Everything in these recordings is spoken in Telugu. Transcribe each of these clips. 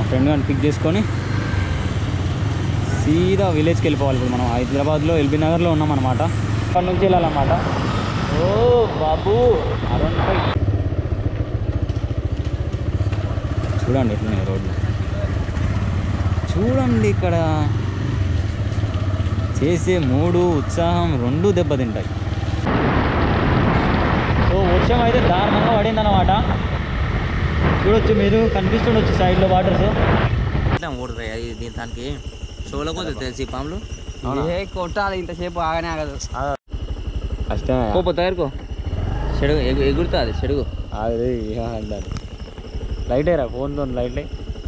ఫ్రెండ్ గారిని పిక్ చేసుకొని సీదా విలేజ్కి వెళ్ళిపోవాలి ఇప్పుడు మనం హైదరాబాద్లో ఎల్బీ నగర్లో ఉన్నాం అనమాట అక్కడ నుంచి వెళ్ళాలన్నమాట ఓ బాబు అరౌండ్ ఫైవ్ చూడండి ఎట్లున్నాయి రోడ్లు చూడండి ఇక్కడ చేసే మూడు ఉత్సాహం రెండు దెబ్బతింటాయి సో వర్షం అయితే దారుణంగా పడిందన్నమాట చూడొచ్చు మీరు కనిపిస్తుండొచ్చు సైడ్లో వాటర్స్ ఇట్లా ఓడుతాయి అది దీని దానికి షోలకు తెలిసి పాములు ఏ కొట్టాలి ఇంతసేపు ఆగనే ఆగదు కష్టమే పోపో తయారుకో చెడుగు ఎగు ఎగురుతుంది చెడుగు అది అంటారు లైట్ అయ్యరా ఫోన్తో లైట్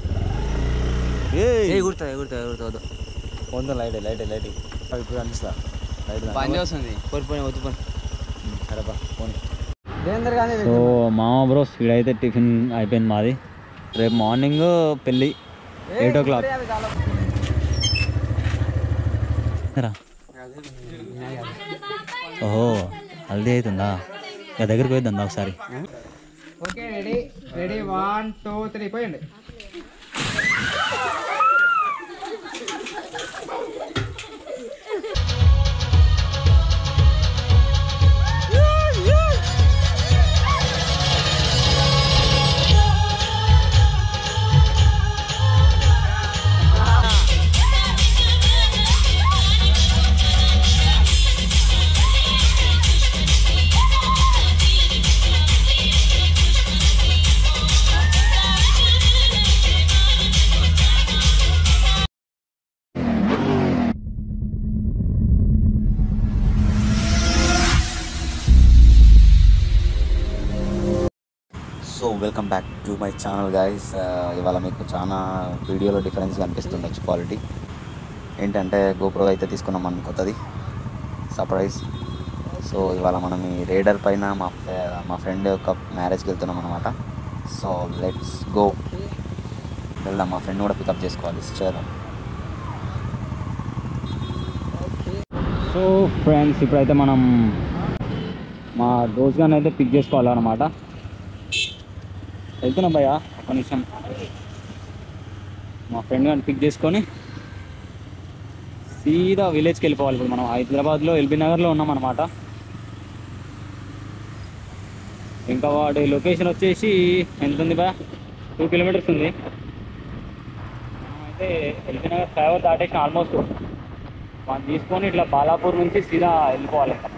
ఎగురుతుంది ఎగురుతుంది ఎగురుతుంది ఫోన్తో లైట్ లైట్ లైట్ ఇప్పుడు అనిపిస్తా లైట్ బండి వస్తుంది పోయి పోయి వద్దు పోయి సరేపా ఫోన్ దేందర్ కానీ సో మామ బ్రోస్ ఇక్కడైతే టిఫిన్ అయిపోయింది మాది రేపు మార్నింగ్ పెళ్ళి ఎయిట్ ఓ క్లాక్ రా ఓహో హల్దీ అవుతుందా ఇక దగ్గరికి పోయిద్దా ఒకసారి okay ready ready one two three పోయండి so welcome back to my channel guys ఇవాళ మీకు చాలా వీడియోలో డిఫరెన్స్ కనిపిస్తుండొచ్చు క్వాలిటీ ఏంటంటే గోప్రో అయితే తీసుకున్నాం మనం కొత్తది సర్ప్రైజ్ సో ఇవాళ మనం ఈ రేడర్ పైన మా ఫ్రె- మా ఫ్రెండ్ యొక్క మ్యారేజ్కి వెళ్తున్నాం అనమాట సో లెట్స్ గో వెళ్దాం మా ఫ్రెండ్ కూడా పికప్ చేసుకోవాలి చేద్దాం సో ఫ్రెండ్స్ ఇప్పుడైతే మనం మా దోస్ గారిని అయితే పిక్ చేసుకోవాలన్నమాట వెళ్తున్నాం భయ్యా ఒక నిమిషం మా ఫ్రెండ్ గారిని పిక్ చేసుకొని సీదా విలేజ్కి వెళ్ళిపోవాలి ఇప్పుడు మనం హైదరాబాద్లో ఎల్బీ నగర్లో ఉన్నాం అనమాట ఇంకా వాడి లొకేషన్ వచ్చేసి ఎంత ఉంది భయ టూ కిలోమీటర్స్ ఉంది అయితే ఎల్బీ నగర్ ఫ్లైఓవర్ దాటేసిన ఆల్మోస్ట్ మనం తీసుకొని ఇట్లా బాలాపూర్ నుంచి సీదా వెళ్ళిపోవాలి ఇంకా.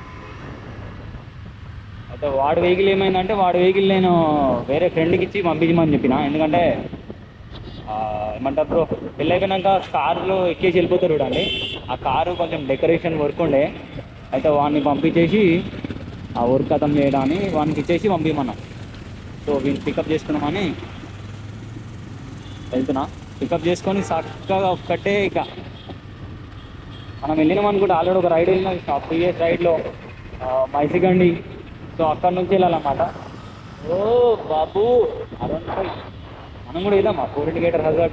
అయితే వాడి వెహికల్ ఏమైందంటే వాడి వెహికల్ నేను వేరే ఫ్రెండ్కి ఇచ్చి పంపించమని చెప్పిన ఎందుకంటే ఆ, ఏమంటారు బ్రో పెళ్ళి అయిపోయినాక కారులో ఎక్కేసి వెళ్ళిపోతారు చూడండి ఆ కారు కొంచెం డెకరేషన్ వర్క్ ఉండే అయితే వాడిని పంపించేసి ఆ వర్క్ అతం చేయడాన్ని వానికి ఇచ్చేసి పంపించమన్నాం సో వీళ్ళు పికప్ చేసుకున్నామని వెళ్తున్నా పికప్ చేసుకొని చక్కగా ఒక్కటే ఇక మనం వెళ్ళినాం అనుకుంటే ఆల్రెడీ ఒక రైడ్ వెళ్ళినాం ప్రీవియస్ రైడ్లో మైసిగండి సో అక్కడ నుంచి వెళ్ళాలన్నమాట ఓ బాబు అరౌండ్ ఫైవ్ మనం కూడా వెళ్దామా ఫోర్ ఇండికేటర్ హజార్డ్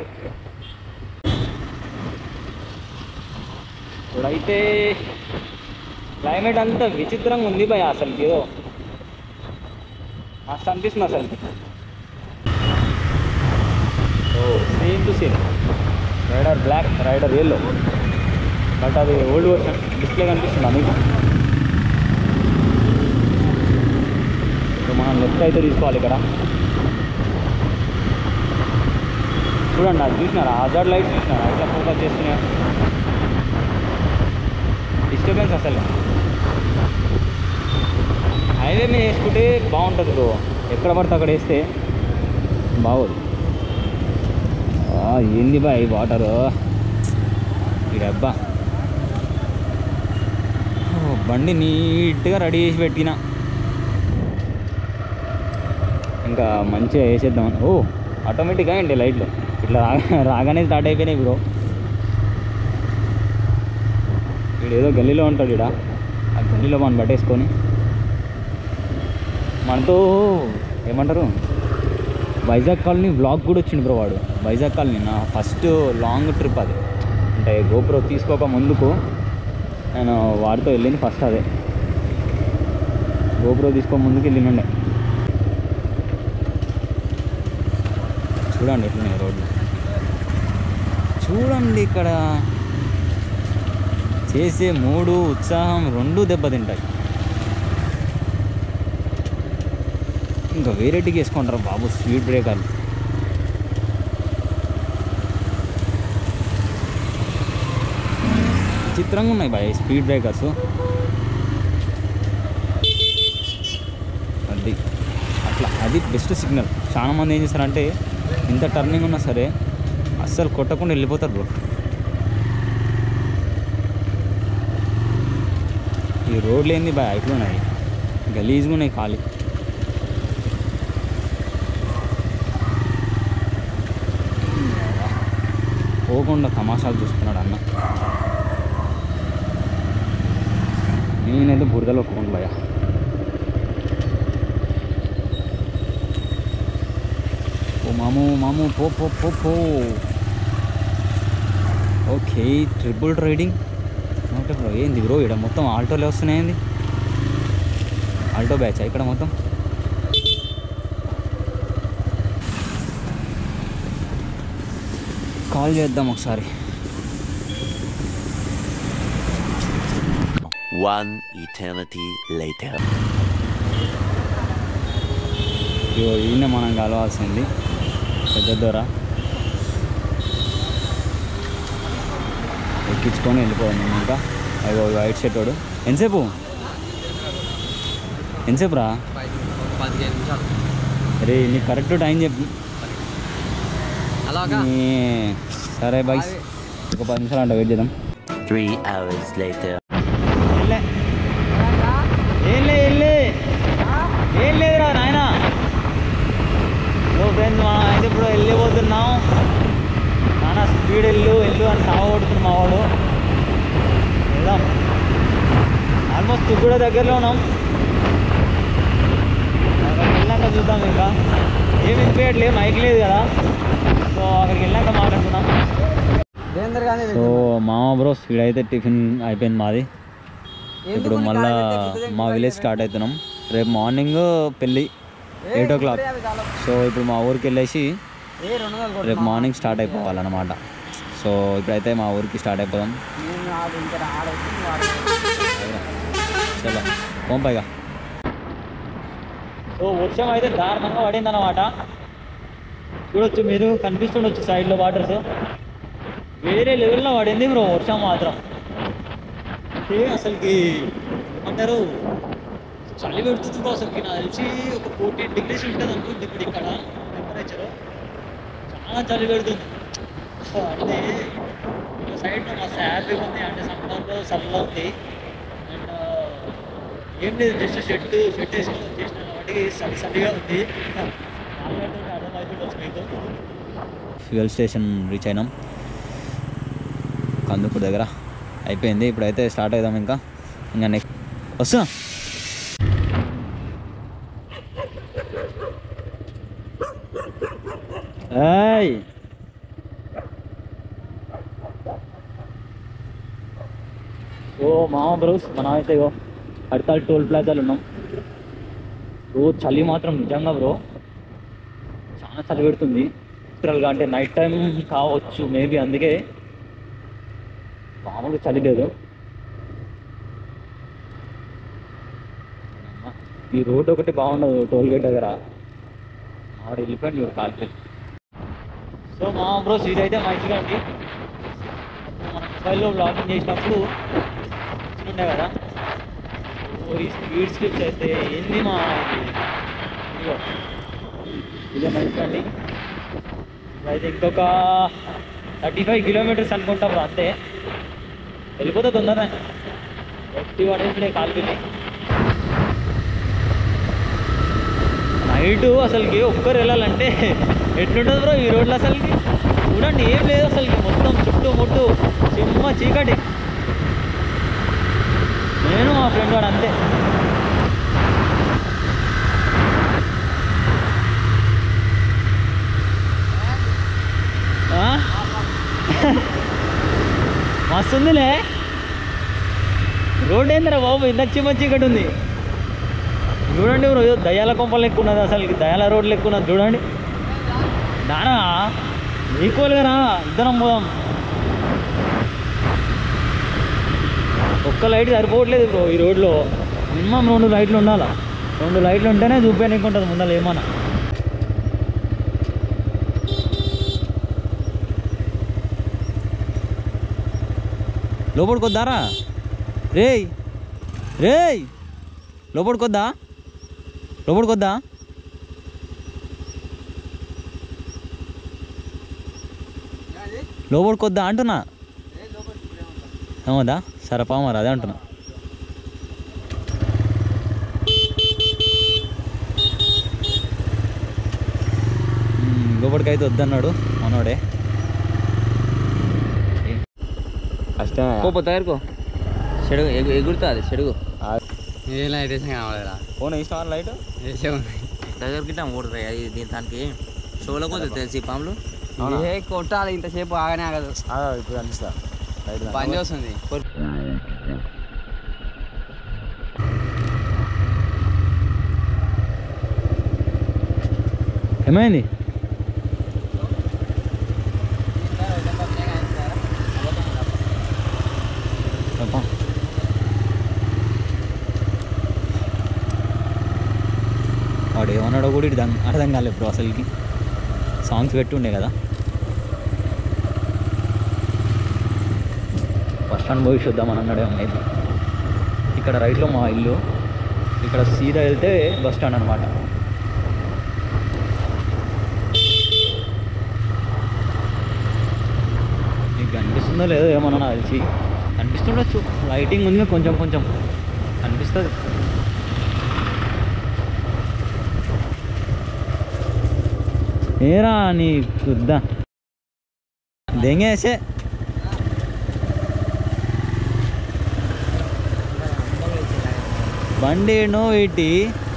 ఇప్పుడైతే క్లైమేట్ అంతా విచిత్రంగా ఉంది భయ అసలు ఏదో మస్తు అనిపిస్తుంది అసలు ఓ same to same rider black rider yellow but అది ఓల్డ్ వర్షన్ డిస్ప్లే కనిపిస్తుందా మీకు ఇప్పుడు మనం లెఫ్ట్ అయితే తీసుకోవాలి ఇక్కడ చూడండి అది చూసినారా హజార్డ్ లైట్స్ చూసినారా ఇట్లా ఫోకస్ చేస్తున్నాయా డిస్టర్బెన్స్ అసలు హైవే మీద వేసుకుంటే బాగుంటుంది బ్రో ఎక్కడ పడితే అక్కడ వేస్తే బాగోదు ఆ, ఏంది బాయ్ వాటరు డబ్బా బండి నీట్గా రెడీ చేసి పెట్టిన ఇంకా మంచిగా వేసేద్దామని ఓ ఆటోమేటిక్గా అండి లైట్లు ఇట్లా రాగా రాగానే స్టార్ట్ అయిపోయినాయి బ్రో వీడు ఏదో గల్లీలో ఉంటాడు ఈడ ఆ గల్లీలో మనం పట్టేసుకొని మనతో ఏమంటారు వైజాగ్ కాలనీ వ్లాగ్ కూడా వచ్చింది బ్రో వాడు వైజాగ్ కాలనీ నా ఫస్ట్ లాంగ్ ట్రిప్ అది అంటే గోప్రో తీసుకోక ముందుకు నేను వాడితో వెళ్ళింది ఫస్ట్ అదే గోప్రో తీసుకో ముందుకు వెళ్ళినుండే చూడండి ఎట్లున్నాయి రోడ్లు చూడండి ఇక్కడ చేసే మూడు ఉత్సాహం రెండు దెబ్బతింటాయి ఇంకా వేరేటికి వేసుకుంటారు బాబు స్పీడ్ బ్రేకర్లు చిత్రంగా ఉన్నాయి బాయ్ స్పీడ్ బ్రేకర్స్ అది అట్లా అది బెస్ట్ సిగ్నల్ చాలా మంది ఏం చేస్తారంటే ఇంత టర్నింగ్ ఉన్నా సరే అస్సలు కొట్టకుండా వెళ్ళిపోతారు బ్రో ఈ రోడ్లు ఏంది బాయ్ ఎట్లున్నాయి గలీజ్గా ఉన్నాయి ఖాళీ పోకుండా తమాషాలు చూస్తున్నాడు అన్న నేనైతే బురదలో పోను భయ ఓ మాము మాము పో పో పో పో ఓకే ట్రిపుల్ రైడింగ్ అంటే బ్రో ఏంది బ్రో ఇక్కడ మొత్తం ఆల్టోలే వస్తున్నాయండి ఆల్టో బ్యాచ్ ఇక్కడ మొత్తం కాల్ చేద్దాం ఒకసారి One eternity later. ఇగో ఈయన మనం కలవాల్సింది పెద్ద దొర ఎక్కించుకొని వెళ్ళిపోయాం మేము ఇంకా అయ్యో వైట్ షర్ట్ వాడు ఎంతసేపు ఎంతసేపు రా పదిహేను నిమిషాలు అరే నీకు కరెక్ట్ టైం చెప్పు అలాగా నీ- సరే బాయ్ ఒక పది నిమిషాలు అంట వెయిట్ చేద్దాం Three hours later. ఏం లే ఏం లే ఏం లేదురా నాయన లో ఫ్రెండ్స్ మనం అయితే ఇప్పుడు వెళ్ళిపోతున్నాం నాన్న స్పీడ్ వెళ్ళు వెళ్ళు అని సాగొడుతుంది మా వాడు వెళ్దాం ఆల్మోస్ట్ కూడా దగ్గరలో ఉన్నాం అక్కడికి వెళ్ళాక చూద్దాం ఇంకా ఏమి వినిపించట్లేదు మైక్ లేదు కదా సో అక్కడికి వెళ్ళాక మాట్లాడుకుందాం దేందర్ గానీ సో మామ బ్రో స్పీడ్ అయితే టిఫిన్ అయిపోయింది మాది ఇప్పుడు మళ్ళా మా విలేజ్ స్టార్ట్ అవుతున్నాం రేపు మార్నింగ్ పెళ్ళి ఎయిట్ ఓ క్లాక్ సో ఇప్పుడు మా ఊరికి వెళ్ళేసి ఏ రెండు వందలు రేపు మార్నింగ్ స్టార్ట్ అయిపోవాలన్నమాట సో ఇప్పుడైతే మా ఊరికి స్టార్ట్ అయిపోదాం నేను ఆడు ఇంకా ఆడొచ్చి చలో పంపైగా సో వర్షం అయితే దారుణంగా పడింది అనమాట చూడొచ్చు మీరు కనిపిస్తుండొచ్చు సైడ్లో వాటర్స్ వేరే లెవెల్లో పడింది బ్రో వర్షం మాత్రం అంటే అసలుకి ఏమంటారు చలి పెడుతుంది బ్రో అసలుకి నాకు తెలిసి ఒక ఫోర్టీన్ డిగ్రీస్ ఉంటుంది అనుకుంది ఇప్పుడు ఇక్కడ టెంపరేచర్ చాలా చలి పెడుతుంది సో అంటే సైడ్ మస్తు హ్యాపీగా ఉంది అంటే సమ్మర్లో చల్లగా ఉంది అండ్ ఏం లేదు జస్ట్ షెడ్ షెడ్ వేసుకొని వచ్చేసిన కాబట్టి చలి చలిగా ఉంది మాట్లాడుతుంటే అర్థమవుతుండొచ్చు మీకు ఫ్యూయల్ స్టేషన్ రీచ్ అయినాం కందుకూరు దగ్గర అయిపోయింది ఇప్పుడైతే స్టార్ట్ అవుదాం ఇంకా ఇంకా నెక్స్ట్ వస్తున్నా ఏయ్ ఓ మామ బ్రోస్ మనం అయితే ఇగో హడ్తాల్ టోల్ ప్లాజాలు ఉన్నాం ఓ చలి మాత్రం నిజంగా బ్రో చాలా చలి పెడుతుంది లిటరల్గా అంటే నైట్ టైం కావచ్చు మేబీ అందుకే మామూలుగా చలి లేదు ఈ రోడ్ ఒకటి బాగుండదు టోల్ గేట్ దగ్గర ఆడ వెళ్ళిపోయింది చూడు కాల్పి సో మా బ్రో సీట్ అయితే మంచిగా ఉంది మన మొబైల్లో బ్లాగింగ్ చేసినప్పుడు ఉండే కదా ఓ ఈ స్పీడ్ స్లిప్స్ అయితే ఏంది మా ఇదిగో ఇదే మంచిగా అండి అయితే ఇంకొక థర్టీ ఫైవ్ కిలోమీటర్స్ అనుకుంటా బ్రో అంతే వెళ్ళిపోతే తొందరనే ఎట్టి పడేసిడే కాల్పిని నైట్ అసలుకి ఒక్కరు వెళ్ళాలంటే ఎట్లుంటుంది బ్రో ఈ రోడ్లో అసలుకి చూడండి ఏం లేదు అసలుకి మొత్తం చుట్టూ ముట్టు చిమ్మ చీకటి నేను మా ఫ్రెండ్ వాడు అంతే ఆ? మస్తుందిలే రోడ్ ఏందిరా బాబు ఇంత చిమ్మ చీకటి ఉంది చూడండి బ్రో ఏదో దయాల కొంపలు ఎక్కువ ఉన్నది అసలు దయాల రోడ్లు ఎక్కువ ఉన్నది చూడండి దానా ఈక్వల్గా రా ఇద్దరం పోదాం ఒక్క లైట్ సరిపోవట్లేదు బ్రో ఈ రోడ్లో మినిమం రెండు లైట్లు ఉండాలా రెండు లైట్లు ఉంటేనే చూపించడానికి ఉంటుంది ముందర ఏమన్నా లోపలికి వద్దారా రేయ్ రేయ్ లోపలికి వద్దా లోపలికి వద్దా లోపలికి వద్దా అంటున్నా అవుదా సరే పా మరి అదే అంటున్నా మ్మ్, లోపలికి అయితే వద్దన్నాడు మనోడే కష్టమే పోపో తయారుకో చెడుగు ఎగు ఎగురుతుంది చెడుగు ఏం లైట్ వేసి కావాలిరా ఫోన్ వేసిన లైట్ వేసే ఉన్నాయి దగ్గరికి ఇట్లా ఊడుతాయి అది దీని దానికి షోలో కొంచెం తెలిసి పాములు ఏ కొట్టాలి ఇంతసేపు ఆగనే ఆగదు ఇప్పుడు అనిపిస్తా లైట్ పని వస్తుంది ఏమైంది చెప్పా. వాడు ఏమన్నాడో కూడా ఇటు దంగ్- అర్థం కాలేదు ఇప్పుడు అసలుకి సాంగ్స్ పెట్టి ఉండే కదా బస్ స్టాండ్ పోయి చూద్దాం అని అన్నాడు ఏమైంది ఇక్కడ రైట్లో మా ఇల్లు ఇక్కడ సీదా వెళ్తే బస్ స్టాండ్ అనమాట మీకు కనిపిస్తుందో లేదో ఏమన్నా నాకు తెలిసి కనిపిస్తుండొచ్చు లైటింగ్ ఉంది కొంచెం కొంచెం కనిపిస్తుంది ఏరా నీ కుద్దా దెంగేసే బండి నో ఇటీ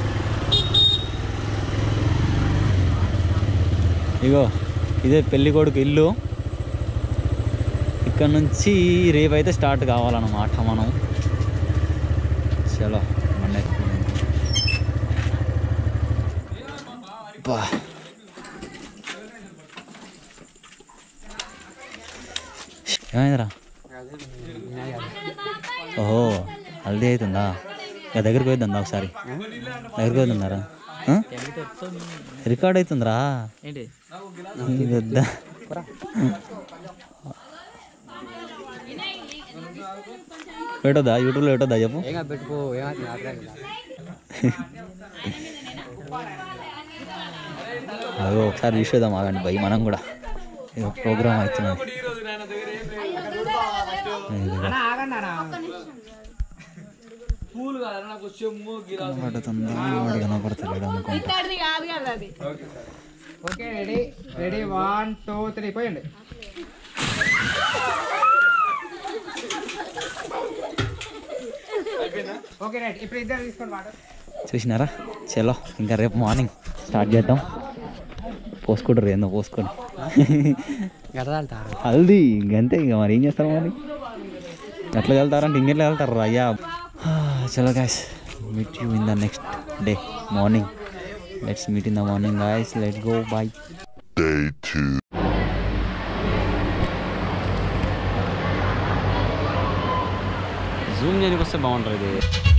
ఇగో ఇదే పెళ్లి కొడుకు ఇల్లు ఇక్కడ నుంచి రేపు అయితే స్టార్ట్ కావాలన్నమాట మనం చలో మండే బా ఏమైందిరా ఓహో హల్దీ అవుతుందా ఇక దగ్గరికి పోయిద్దా ఒకసారి దగ్గరికి పోయిందారా రికార్డ్ అవుతుందిరా ఏంటి ఇది వద్దా పెట్టొద్దా యూట్యూబ్లో పెట్టొద్దా చెప్పు ఏం కాదు, పెట్టుకో ఏమైంది అదో ఒకసారి చూసేద్దాం ఆగండి భయ్ మనం కూడా ఏదో ప్రోగ్రామ్ అవుతున్నది ఇదిగో. కనపడుతుందా వాడు కనపడతలేడు అనుకుంటా okay ready ready one two three పోయండి ఓకే రైట్ ఇప్పుడు ఇద్దరు తీసుకోండి వాటర్ చూసినారా చలో ఇంకా రేపు మార్నింగ్ స్టార్ట్ చేద్దాం పోసుకుంటారు ఏందో పోసుకోండి గడదాలుతారు హల్దీ ఇంకంతే ఇక మరి ఏం చేస్తారు మరి ఎట్లా వెళ్తారంటే ఇంకెట్లా వెళ్తారు అయ్యా చలో guys meet you in the next day morning let's meet in the morning guys let's go bye zoom చేయడానికి వస్తే బాగుంటుంది ఇది